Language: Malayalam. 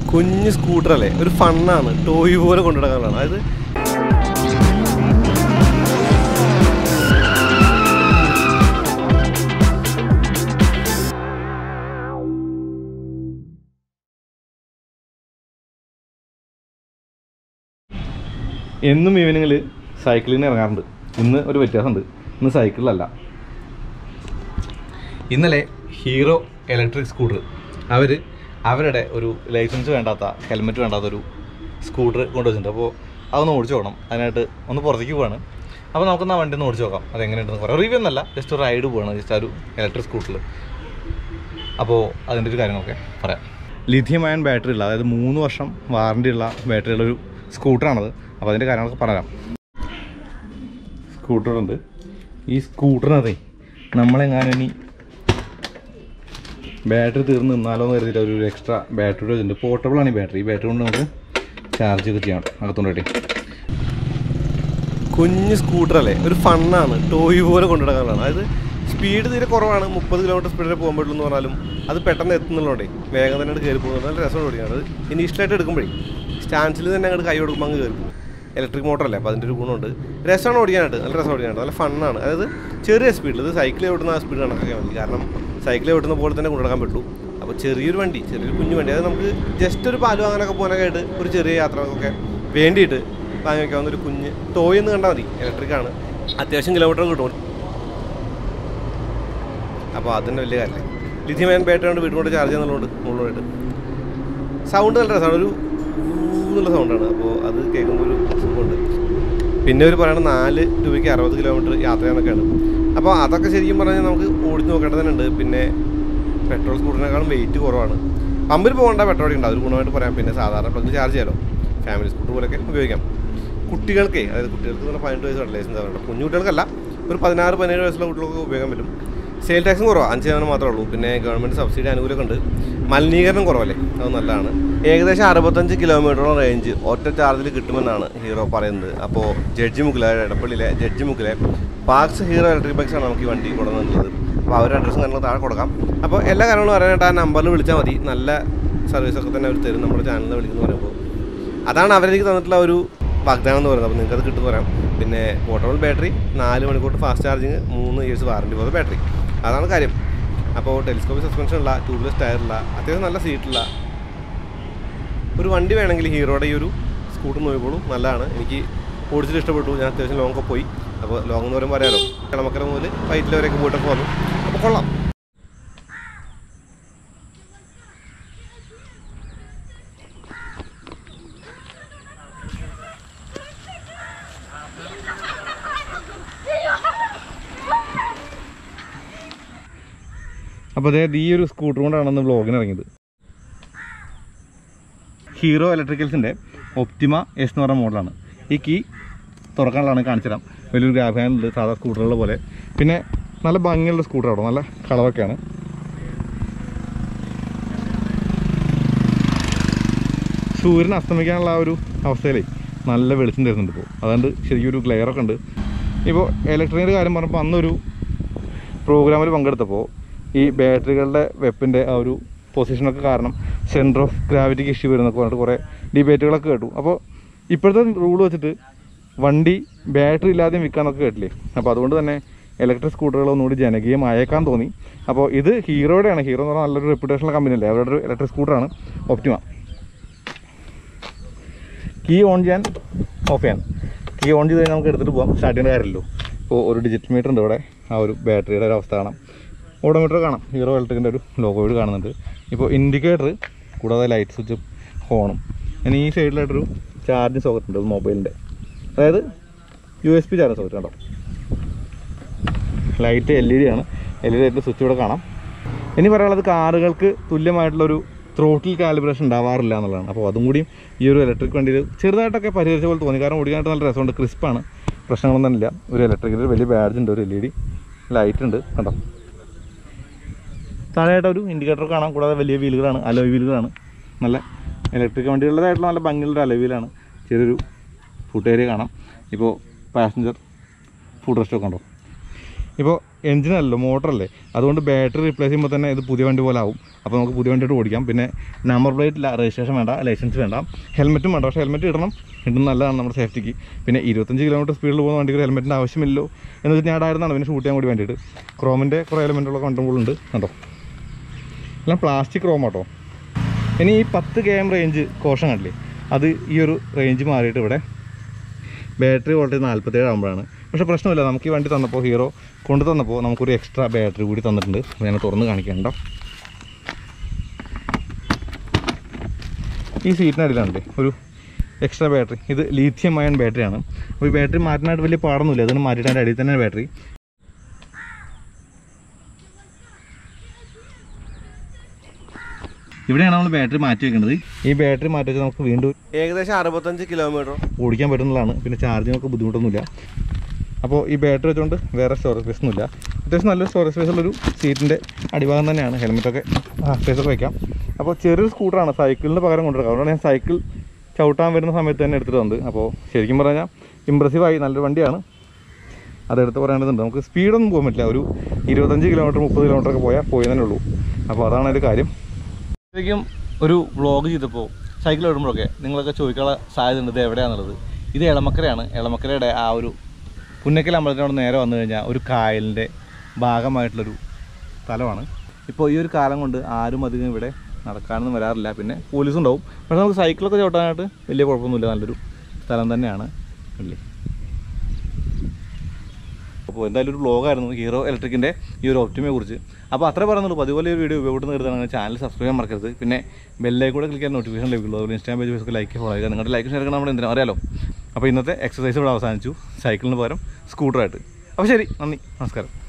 കുഞ്ഞ് സ്കൂട്ടർ അല്ലേ ഒരു ഫണ്ണാണ് ടോയ് പോലെ കൊണ്ടുനടക്കാനാണ് അതായത് എന്നും ഈവനിങ്ങിൽ സൈക്കിളിന് ഇറങ്ങാറുണ്ട് ഇന്ന് ഒരു വ്യത്യാസമുണ്ട് ഇന്ന് സൈക്കിളിലല്ല ഇന്നലെ ഹീറോ ഇലക്ട്രിക് സ്കൂട്ടർ അവർ അവരുടെ ഒരു ലൈസൻസ് വേണ്ടാത്ത ഹെൽമെറ്റ് വേണ്ടാത്ത ഒരു സ്കൂട്ടർ കൊണ്ടുവച്ചിട്ടുണ്ട് അപ്പോൾ അതൊന്ന് ഓടിച്ചു നോക്കണം അതിനായിട്ട് ഒന്ന് പുറത്തേക്ക് പോവാണ് അപ്പോൾ നമുക്കൊന്ന് ആ വണ്ടി ഒന്ന് ഓടിച്ചു നോക്കാം അതെങ്ങനെയുണ്ടെന്ന് കുറേ റിവ്യൂ ഒന്നല്ല ജസ്റ്റ് ഒരു റൈഡ് പോവാണ് ജസ്റ്റ് ആ ഒരു ഇലക്ട്രിക് സ്കൂട്ടറിൽ അപ്പോൾ അതിൻ്റെ ഒരു കാര്യങ്ങളൊക്കെ പറയാം ലിഥിയം അയൺ ബാറ്ററി ഉള്ള അതായത് മൂന്ന് വർഷം വാറണ്ടി ഉള്ള ബാറ്ററി ഉള്ള ഒരു സ്കൂട്ടറാണത് അപ്പോൾ അതിൻ്റെ കാര്യങ്ങളൊക്കെ പറയാം സ്കൂട്ടറുണ്ട് ഈ സ്കൂട്ടറിനകത്തെ നമ്മളെങ്ങാനും ഇനി ബാറ്ററി തീർന്ന് നിന്നാലോ എന്ന് കരുതിയിട്ട് ഒരു എക്സ്ട്രാ ബാറ്ററി വെച്ചിട്ടുണ്ട് പോർട്ടബിൾ ആണ് ഈ ബാറ്ററി ഈ ബാറ്ററി കൊണ്ട് നമുക്ക് ചാർജ് ഒക്കെ ചെയ്യാം അകത്തോണ്ടേ കുഞ്ഞ് സ്കൂട്ടർ അല്ലേ ഒരു ഫണ്ണാണ് ടോയ് പോലെ കൊണ്ടുനടക്കാനാണ് അതായത് സ്പീഡ് തീരെ കുറവാണ് മുപ്പത് കിലോമീറ്റർ സ്പീഡിൽ പോകാൻ പറ്റുള്ളൂ എന്ന് പറഞ്ഞാലും അത് പെട്ടെന്ന് എത്തുന്നുള്ളതുകൊണ്ടേ വേഗം തന്നെ അങ്ങോട്ട് കയറി പോകുന്നത് നല്ല രസമാണ് ഓടിക്കുന്നത് അത് ഇനീഷ്യലായിട്ട് എടുക്കുമ്പോഴേ സ്റ്റാൻസിൽ തന്നെ അങ്ങോട്ട് കൈ കൊടുക്കുമ്പോൾ അങ്ങ് കയറി പോകും ഇലക്ട്രിക് മോട്ടറല്ലേ അപ്പോൾ അതിൻ്റെ ഒരു ഗുണമുണ്ട് രസമാണ് ഓടിക്കാനായിട്ട് നല്ല രസം ഓടിക്കാനായിട്ട് നല്ല ഫണ്ണാണ് അതായത് ചെറിയ സ്പീഡിൽ ഇത് സൈക്കിൾ ഓടുന്ന ആ സ്പീഡ് കണക്കാക്കാൻ മതി കാരണം സൈക്കിൾ ഓടുന്ന പോലെ തന്നെ കൊണ്ടുനടക്കാൻ പറ്റുള്ളൂ അപ്പോൾ ചെറിയൊരു വണ്ടി ചെറിയൊരു കുഞ്ഞു വണ്ടി അത് നമുക്ക് ജസ്റ്റ് ഒരു പാല് വാങ്ങാനൊക്കെ പോകാനൊക്കെ ആയിട്ട് ഒരു ചെറിയ യാത്രകൾക്കൊക്കെ വേണ്ടിയിട്ട് വാങ്ങി വയ്ക്കാവുന്ന ഒരു കുഞ്ഞ് ടോയ് എന്ന് കണ്ടാൽ മതി ഇലക്ട്രിക് ആണ് അത്യാവശ്യം കിലോമീറ്റർ കിട്ടും അപ്പോൾ അതിൻ്റെ വലിയ കാര്യമില്ല ലിഥിയം അയൺ ബാറ്ററി കൊണ്ട് വീട്ടിലോട്ട് ചാർജ് ചെയ്യുന്നുള്ളതുകൊണ്ട് മുകളിലോട്ട് സൗണ്ട് നല്ല രസമാണ് ഒരു എന്നുള്ള സൗണ്ടാണ് അപ്പോൾ അത് കേൾക്കുമ്പോൾ ഒരു സുഖമുണ്ട് പിന്നെ ഒരു പറയുന്നത് നാല് രൂപയ്ക്ക് അറുപത് കിലോമീറ്റർ യാത്ര ചെയ്യാനൊക്കെയാണ് അപ്പോൾ അതൊക്കെ ശരിക്കും പറഞ്ഞാൽ നമുക്ക് ഓടിച്ച് നോക്കേണ്ടതുണ്ട് പിന്നെ പെട്രോൾ സ്കൂട്ടറിനേക്കാളും വെയിറ്റ് കുറവാണ് പമ്പിൽ പോകേണ്ട പെട്രോൾ ഉണ്ട് അതൊരു ഗുണമായിട്ട് പറയാം പിന്നെ സാധാരണ പ്ലഗ് ചാർജ് ചെയ്യാലോ ഫാമിലി സ്കൂട്ടർ പോലെയൊക്കെ ഉപയോഗിക്കാം കുട്ടികൾക്കേ അതായത് കുട്ടികൾക്ക് എന്ന് പറഞ്ഞാൽ പതിനെട്ട് വയസ്സുണ്ട് ലൈസൻസ് ആവുന്നുണ്ട് കുഞ്ഞു കുട്ടികൾക്കല്ല ഒരു പതിനാറ് പതിനേഴ് വയസ്സുള്ള കുട്ടികൾക്ക് ഉപയോഗിക്കാൻ പറ്റും സെയിൽ ടാക്സും കുറവാണ് അഞ്ച് ശതമാനം മാത്രമേ ഉള്ളൂ പിന്നെ ഗവൺമെൻറ് സബ്സിഡി ആനുകൂല്യമൊക്കെ ഉണ്ട് മലിനീകരണം കുറവല്ലേ അത് നല്ലതാണ് ഏകദേശം അറുപത്തഞ്ച് കിലോമീറ്ററോളം റേഞ്ച് ഒറ്റ ചാർജിൽ കിട്ടുമെന്നാണ് ഹീറോ പറയുന്നത് അപ്പോൾ ജഡ്ജി മുക്കിലെ എടപ്പള്ളിയിലെ ജഡ്ജി മുക്കിലെ പാക്സ് ഹീറോ ഇലക്ട്രിക് ബൈക്സ് ആണ് നമുക്ക് ഈ വണ്ടി കൊണ്ടുവന്നിട്ടുള്ളത് അപ്പോൾ അവരുടെ അഡ്രസ്സും കാര്യങ്ങളും താഴെ കൊടുക്കാം അപ്പോൾ എല്ലാ കാര്യങ്ങളും പറയാനായിട്ട് ആ നമ്പറിൽ വിളിച്ചാൽ മതി നല്ല സർവീസൊക്കെ തന്നെ അവർ തരും നമ്മുടെ ചാനലിൽ വിളിക്കുന്നു പറയുമ്പോൾ അതാണ് അവരെനിക്ക് തന്നിട്ടുള്ള ഒരു വാഗ്ദാനം എന്ന് പറയുന്നത് അപ്പോൾ നിങ്ങൾക്ക് അത് കിട്ടുമെന്ന് പറയാം പിന്നെ പോർട്ടബിൾ ബാറ്ററി നാല് മണിക്കൂർ ഫാസ്റ്റ് ചാർജിങ് മൂന്ന് ഇയേഴ്സ് വാറണ്ടി പോകുന്ന ബാറ്ററി അതാണ് കാര്യം അപ്പോൾ ടെലിസ്കോപ്പിക് സസ്പെൻഷൻ ഉള്ള ട്യൂബ്ലെസ് ടയറുള്ള അത്യാവശ്യം നല്ല സീറ്റുള്ള ഒരു വണ്ടി വേണമെങ്കിൽ ഹീറോയുടെ ഈ ഒരു സ്കൂട്ടർ നോക്കിക്കോളൂ നല്ലതാണ് എനിക്ക് ഓടിച്ചിട്ട് ഇഷ്ടപ്പെട്ടു ഞാൻ അത്യാവശ്യം ലോങ്ങൊക്കെ പോയി അപ്പോൾ ലോങ് എന്ന് പറയുമ്പോൾ അറിയാലോ കിളമക്കര മുതൽ വൈറ്റിൽ വരെയൊക്കെ പോയിട്ടൊക്കെ വന്നു അപ്പോൾ കൊള്ളാം അപ്പോൾ അതായത് ഈ ഒരു സ്കൂട്ടർ കൊണ്ടാണ് ഇന്ന് വ്ളോഗിന് ഇറങ്ങിയത് ഹീറോ ഇലക്ട്രിക്കൽസിൻ്റെ ഒപ്റ്റിമ എസ് എന്ന് പറഞ്ഞ മോഡലാണ് ഈ കീ തുറക്കാനുള്ളതാണ് കാണിച്ചു തരാം വലിയൊരു ഗ്രാബ് ഹാൻഡിൽ സാധാ സ്കൂട്ടറുകളെ പോലെ പിന്നെ നല്ല ഭംഗിയുള്ള സ്കൂട്ടർ അവിടെ നല്ല കളറൊക്കെയാണ് സൂര്യൻ അസ്തമിക്കാനുള്ള ആ ഒരു അവസ്ഥയിലേ നല്ല വെളിച്ചം തരുന്നുണ്ട് ഇപ്പോൾ അതുകൊണ്ട് ശരിക്കും ഒരു ഗ്ലെയറൊക്കെ ഉണ്ട് ഇപ്പോൾ ഇലക്ട്രിക്കിൻ്റെ കാര്യം പറഞ്ഞപ്പോൾ അന്നൊരു പ്രോഗ്രാമിൽ പങ്കെടുത്തപ്പോൾ ഈ ബാറ്ററികളുടെ വെപ്പിൻ്റെ ആ ഒരു പൊസിഷനൊക്കെ കാരണം സെൻറ്റർ ഓഫ് ഗ്രാവിറ്റിക്ക് ഇഷ്യൂ വരുന്നൊക്കെ പറഞ്ഞിട്ട് കുറേ ഡിബേറ്റുകളൊക്കെ കേട്ടു അപ്പോൾ ഇപ്പോഴത്തെ റൂൾ വെച്ചിട്ട് വണ്ടി ബാറ്ററി ഇല്ലാതെയും വിൽക്കാന്നൊക്കെ കേട്ടില്ലേ അപ്പോൾ അതുകൊണ്ട് തന്നെ ഇലക്ട്രിക് സ്കൂട്ടറുകൾ ഒന്നുകൂടി ജനകീയമായേക്കാൻ തോന്നി അപ്പോൾ ഇത് ഹീറോയുടെയാണ് ഹീറോ എന്ന് പറഞ്ഞാൽ നല്ലൊരു റെപ്യൂട്ടേഷനുള്ള കമ്പനി അല്ലേ അവരുടെ ഒരു ഇലക്ട്രിക് സ്കൂട്ടറാണ് ഒപ്റ്റിമ കീ ഓൺ ചെയ്യാൻ ഓഫ് ചെയ്യാൻ കീ ഓൺ ചെയ്ത് കഴിഞ്ഞാൽ നമുക്ക് എടുത്തിട്ട് പോകാം സ്റ്റാർട്ട് ചെയ്യേണ്ട കാര്യമല്ലോ ഇപ്പോൾ ഒരു ഡിജിറ്റൽ മീറ്റർ ഉണ്ട് ഇവിടെ ആ ഒരു ബാറ്ററിയുടെ ഒരു അവസ്ഥ കാണാം ഓഡോമീറ്റർ കാണാം ഹീറോ ഇലക്ട്രിക്കിൻ്റെ ഒരു ലോഗോ ഇവിടെ കാണുന്നുണ്ട് ഇപ്പോൾ ഇൻഡിക്കേറ്റർ കൂടാതെ ലൈറ്റ് സ്വിച്ചും ഹോണും ഇനി ഈ സൈഡിലായിട്ടൊരു ചാർജിങ് സോക്കറ്റ് ഉണ്ട് മൊബൈലിൻ്റെ അതായത് U S B charging socket കണ്ടോ ലൈറ്റ് എൽ ഇ ഡി ആണ് എൽ ഇ ഡി ആയിട്ട് സ്വിച്ച് ഇവിടെ കാണാം ഇനി പറയാനുള്ളത് കാറുകൾക്ക് തുല്യമായിട്ടുള്ളൊരു ത്രോട്ടിൽ കാലിബ്രേഷൻ ഉണ്ടാവാറില്ല എന്നുള്ളതാണ് അപ്പോൾ അതും കൂടിയും ഈ ഒരു ഇലക്ട്രിക് വണ്ടിയിൽ ചെറുതായിട്ടൊക്കെ പരിഹരിച്ച പോലെ തോന്നി കാരണം ഓടിക്കാനായിട്ട് നല്ല രസമുണ്ട് ക്രിസ്പാണ് പ്രശ്നങ്ങളൊന്നും ഇല്ല ഒരു ഇലക്ട്രിക്കിൽ വലിയ ബാഡ്ജ് ഉണ്ട് ഒരു എൽ ഇ ഡി ലൈറ്റ് ഉണ്ട് കണ്ടോ താഴെയായിട്ട് ഒരു ഇൻഡിക്കേറ്റർ കാണാം കൂടാതെ വലിയ വീലുകളാണ് അലോയ് വീലുകളാണ് നല്ല ഇലക്ട്രിക് വണ്ടികളുടേതായിട്ടുള്ള നല്ല ഭംഗിയുള്ള അലോയ് വീലാണ് ചെറിയൊരു ഫുഡ് ഏരിയ കാണാം ഇപ്പോൾ പാസഞ്ചർ ഫുഡ് റെസ്റ്റൊക്കെ ഉണ്ടോ ഇപ്പോൾ എഞ്ചിനല്ലല്ലോ മോട്ടറല്ലേ അതുകൊണ്ട് ബാറ്ററി റീപ്ലേസ് ചെയ്യുമ്പോൾ തന്നെ ഇത് പുതിയ വണ്ടി പോലെ ആവും അപ്പോൾ നമുക്ക് പുതിയ വണ്ടിയായിട്ട് ഓടിക്കാം പിന്നെ നമ്പർ പ്ലേറ്റ് രജിസ്ട്രേഷൻ വേണ്ട ലൈസൻസ് വേണ്ട ഹെൽമെറ്റും വേണ്ട പക്ഷേ ഹെൽമെറ്റ് ഇടണം ഇടുന്നത് നല്ലതാണ് നമ്മുടെ സേഫ്റ്റിക്ക് പിന്നെ ഇരുപത്തഞ്ച് കിലോമീറ്റർ സ്പീഡിൽ പോകുന്ന വണ്ടിക്ക് ഹെൽമെറ്റിൻ്റെ ആവശ്യമില്ലല്ലോ എന്ന് വെച്ചാൽ ഞാൻ ആയിരുന്നാണ് പിന്നെ ഷൂട്ട് ചെയ്യാൻ കൂടി വേണ്ടിയിട്ട് ക്രോമിൻ്റെ കുറേ എലമെൻറ്റുള്ള കൺട്രോൾ ഉണ്ട് കണ്ടോ എല്ലാം പ്ലാസ്റ്റിക് ക്രോം കേട്ടോ ഇനി ഈ പത്ത് കെ എം റേഞ്ച് കോഷൻ കണ്ടില്ലേ അത് ഈ ഒരു റേഞ്ച് മാറിയിട്ട് ഇവിടെ ബാറ്ററി വോൾട്ടേജ് നാൽപ്പത്തേഴ് ആകുമ്പോഴാണ് പക്ഷേ പ്രശ്നമില്ല നമുക്ക് ഈ വണ്ടി തന്നപ്പോൾ ഹീറോ കൊണ്ടു തന്നപ്പോൾ നമുക്കൊരു എക്സ്ട്രാ ബാറ്ററി കൂടി തന്നിട്ടുണ്ട് അപ്പോൾ ഞാൻ തുറന്ന് കാണിക്കണ്ട ഈ സീറ്റിനടിയിലാണല്ലേ ഒരു എക്സ്ട്രാ ബാറ്ററി ഇത് ലീഥിയം അയൺ ബാറ്ററിയാണ് അപ്പോൾ ഈ ബാറ്ററി മാറ്റാനായിട്ട് വലിയ പാടൊന്നുമില്ല അതിന് മാറ്റിയിട്ട് അതിൻ്റെ അടിയിൽ തന്നെ ബാറ്ററി ഇവിടെയാണ് നമ്മൾ ബാറ്ററി മാറ്റി വെക്കുന്നത് ഈ ബാറ്ററി മാറ്റി വെച്ചാൽ നമുക്ക് വീണ്ടും ഏകദേശം അറുപത്തഞ്ച് കിലോമീറ്റർ ഓടിക്കാൻ പറ്റുന്നതാണ് പിന്നെ ചാർജിങ്ങൊക്കെ ബുദ്ധിമുട്ടൊന്നുമില്ല അപ്പോൾ ഈ ബാറ്ററി വെച്ചുകൊണ്ട് വേറെ സ്റ്റോറേജ് സ്പേസ് ഒന്നുമില്ല അത്യാവശ്യം നല്ലൊരു സ്റ്റോറേജ് സ്പേസ് ഉള്ളൊരു സീറ്റിൻ്റെ അടിഭാഗം തന്നെയാണ് ഹെൽമെറ്റൊക്കെ സ്പേസൊക്കെ വയ്ക്കാം അപ്പോൾ ചെറിയൊരു സ്കൂട്ടറാണ് സൈക്കിളിന് പകരം കൊണ്ടുവരാം അതുകൊണ്ട് ഞാൻ സൈക്കിൾ ചവിട്ടാൻ വരുന്ന സമയത്ത് തന്നെ എടുത്തിട്ട് വന്നത് അപ്പോൾ ശരിക്കും പറഞ്ഞാൽ ഇമ്പ്രസീവായി നല്ലൊരു വണ്ടിയാണ് അതെടുത്ത് പറയേണ്ടതുണ്ട് നമുക്ക് സ്പീഡൊന്നും പോകാൻ പറ്റില്ല ഒരു ഇരുപത്തഞ്ച് കിലോമീറ്റർ മുപ്പത് കിലോമീറ്റർ ഒക്കെ പോയാൽ പോയി തന്നെ ഉള്ളൂ അപ്പോൾ അതാണ് ഒരു കാര്യം ശരിക്കും ഒരു വ്ളോഗ് ചെയ്തപ്പോൾ സൈക്കിൾ ഓടുമ്പോഴൊക്കെ നിങ്ങളൊക്കെ ചോദിക്കാനുള്ള സാധ്യത ഉണ്ട് ഇത് എവിടെയാണെന്നുള്ളത് ഇത് എളമക്കരയാണ് എളമക്കരയുടെ ആ ഒരു പുന്നക്കൽ അമ്പലത്തിനോട് നേരെ വന്നു കഴിഞ്ഞാൽ ഒരു കായലിൻ്റെ ഭാഗമായിട്ടുള്ളൊരു സ്ഥലമാണ് ഇപ്പോൾ ഈ ഒരു കാലം കൊണ്ട് ആരും അധികം ഇവിടെ നടക്കാനൊന്നും വരാറില്ല പിന്നെ പോലീസ് ഉണ്ടാവും പക്ഷേ നമുക്ക് സൈക്കിളൊക്കെ ചവിട്ടാനായിട്ട് വലിയ കുഴപ്പമൊന്നുമില്ല നല്ലൊരു സ്ഥലം തന്നെയാണ് അല്ലേ അപ്പോൾ എന്തായാലും ഒരു വ്ളോഗായിരുന്നു ഹീറോ ഇലക്ട്രിക്കിൻ്റെ ഈ ഒരു ഒപ്റ്റിമയെ കുറിച്ച് അപ്പോൾ അത്രേ പറയുന്നുള്ളൂ അപ്പോൾ അതുപോലെ ഒരു വീഡിയോ ഉപയോഗപ്പെടുന്ന കരുതാണ് ചാനൽ സബ്സ്ക്രൈബ് ചെയ്യാൻ മറക്കരുത് പിന്നെ ബെല്ലേക്ക് കൂടെ ക്ലിക്ക് ചെയ്യാൻ നോട്ടിഫിക്കേഷൻ ലഭിക്കുള്ളൂ അതുപോലെ Instagram page Facebook like follow ചെയ്യുക നിങ്ങളുടെ ലൈക്ക് ഷെയർ ചെയ്യണം നമ്മുടെ എന്തിനാ അറിയാലോ അപ്പോൾ ഇന്നത്തെ എക്സസൈസ് ഇവിടെ അവസാനിച്ചു സൈക്കിളിന് പകരം സ്കൂട്ടറായിട്ട് അപ്പോൾ ശരി നന്ദി നമസ്കാരം